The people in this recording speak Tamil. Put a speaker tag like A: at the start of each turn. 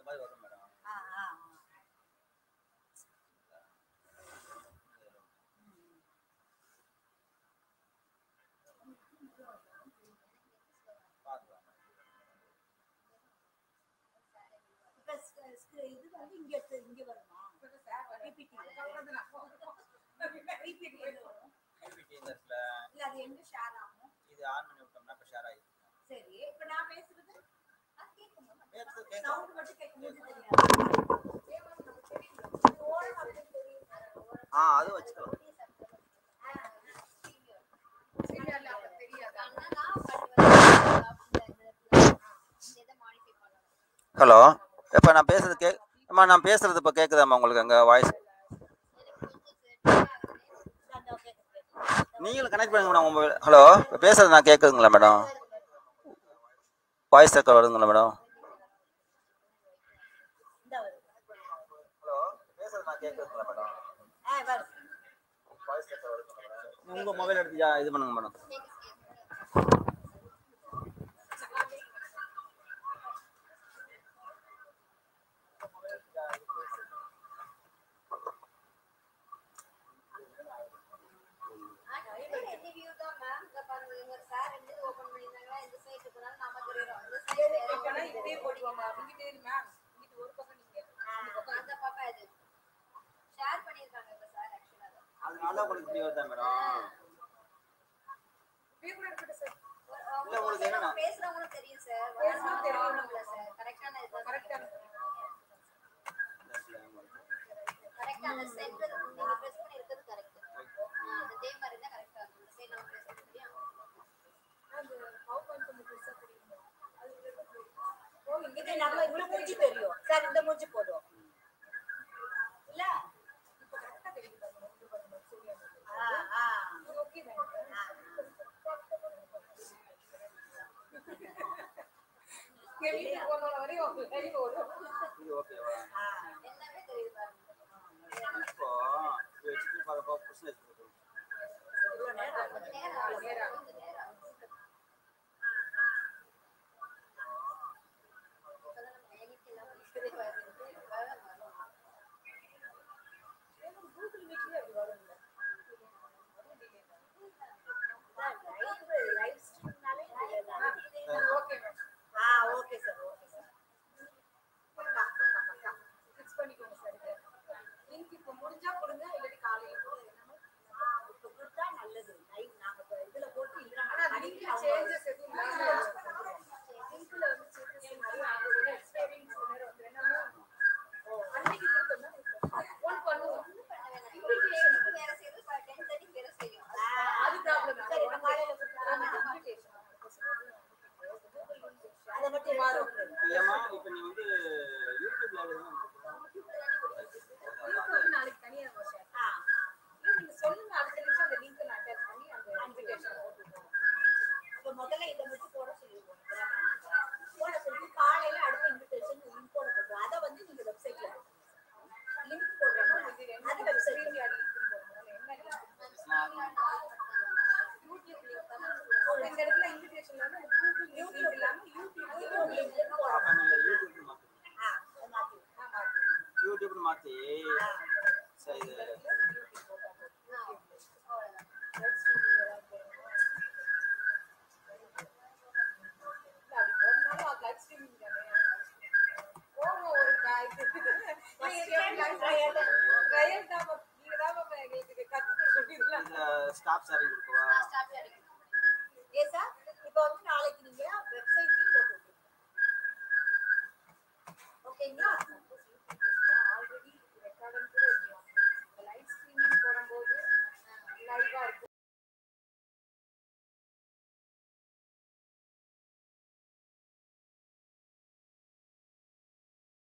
A: மாதிரி வரும் மேடம்
B: ஆ ஆ ஆ.
A: பார்க்கலாம்
B: இப்ப ஸ்க- ஸ்க- இது வந்து இங்க எடுத்து- இங்க வருமா PPT ல. PPT எங்க வரும்?
A: பிபிடி இந்த இடத்துல
B: இல்ல அது எங்க ஷேர் ஆகும்
A: இது ஆன் பண்ணி விட்டோம்னா இப்போ ஷேர் ஆகிடும்
B: சரி இப்ப நான் பேசுறது அது கேட்குமா
A: பேசுறது கேட்கும்
B: சவுண்ட் மட்டும் கேட்கும் போது தெரியாது ஓரம் அப்படின்னு தெரியும்
A: ஆ அது வச்சுக்கலாம் ஹலோ இப்போ நான் பேசுறது கே அம்மா நான் பேசுறது இப்போ கேட்குதாம்மா உங்களுக்கு அங்கே வாய்ஸ் நீங்களும் கனெக்ட் பண்ணுங்க மேடம் உங்கள் ஹலோ இப்போ பேசுறது நான் கேட்குதுங்களா மேடம் வாய்ஸ் ரெக்கார்ட் வருதுங்களா மேடம்
B: இந்த வரும்
A: ஹலோ பேசுறது நான் கேட்குதுங்களா மேடம்
B: ஆ வரும்
A: வாய்ஸ் ரெக்கார்ட் வருதுங்களா மேடம் உங்கள் மொபைல் எடுத்து யா- இது பண்ணுங்க மேடம் அதனால உங்களுக்கு இப்படி வருதா மேடம் இல்ல, உங்களுக்கு என்னன்னா?
C: பேசுறவங்களும் தெரியும் சார் பேசுறவங்க தெரியும் சார் கரெக்டான இது கரெக்டான கரெக்டா அந்த சென்டர் நீங்க பிரஸ் பண்ணி இருக்கிறது கரெக்ட் அதே மாதிரி தான் கரெக்டா இருக்கும் இந்த சைடு நம்ம பேச முடியும்
B: இது நம்ம இந்த மூஞ்சி தெரியும் சார் இந்த மூஞ்சி போதும் இல்ல ஆ ஆ
A: இது ஓகேவா
B: ஆ
C: எல்லாமே தெரியுது பாருங்க
A: இப்போ இது வச்சுட்டு பாருப்பா பிரச்சனை இருக்கு
B: இவ்வளவு நேரம் ஆகுது.
C: கொஞ்ச நேரம் ஆகும் சார். கொஞ்ச நேரம் ஆகும். இப்பதான் நம்ம வேலைக்கு எல்லாம் முடிச்சுட்டு வருது. வரும், வரும்.
B: சார் லைவ் லைவ் ஸ்ட்ரீம்னாலே ஆ ஓகே சார் ஓகே சார் பக்கா பக்கா பக்கா ஆ, இப்ப கொடுத்தா நல்லது லைவ் நாம இப்ப இதுல போட்டு இதுல அடிக்கடி அவங்க
C: Invitation-க்கு வேற செய்யுது, 10:30 க்கு வேற செய்யும்.
B: சரி இப்ப காலையில அதை மட்டும் எடுத்து விட்டுரு.
A: ஏமா இப்போ நீ வந்து யூடியூப்ல எதுவும்
B: ஆ இப்ப முதல்ல இதை மட்டும் போட சொல்லிடுவோம் போட சொல்லிட்டு காலையில அடுத்த இன்விடேஷன் லிங்க் போட போடுறோம் அதை வந்து நீங்க வெப்சைட்ல லிங்க் போடுறோம் அது வெப்சைட்ல யூடியூப் யூடியூப் லிங்க் போடுறோம்
A: அப்போ நீங்கள் யூடியூப் மாற்றி
B: ஆ அதை மாத்தி
A: யூடியூப்னு மாற்றி சரி இது இதில் ஸ்டாப் சாரி கொடுக்கவா
C: Start பண்ணிடுங்க.
B: ஏ சார் இப்போ வந்து நாளைக்கு நீங்க வெப்சைட்லயும் போட்டு விட்டுருங்க ஓகேங்களா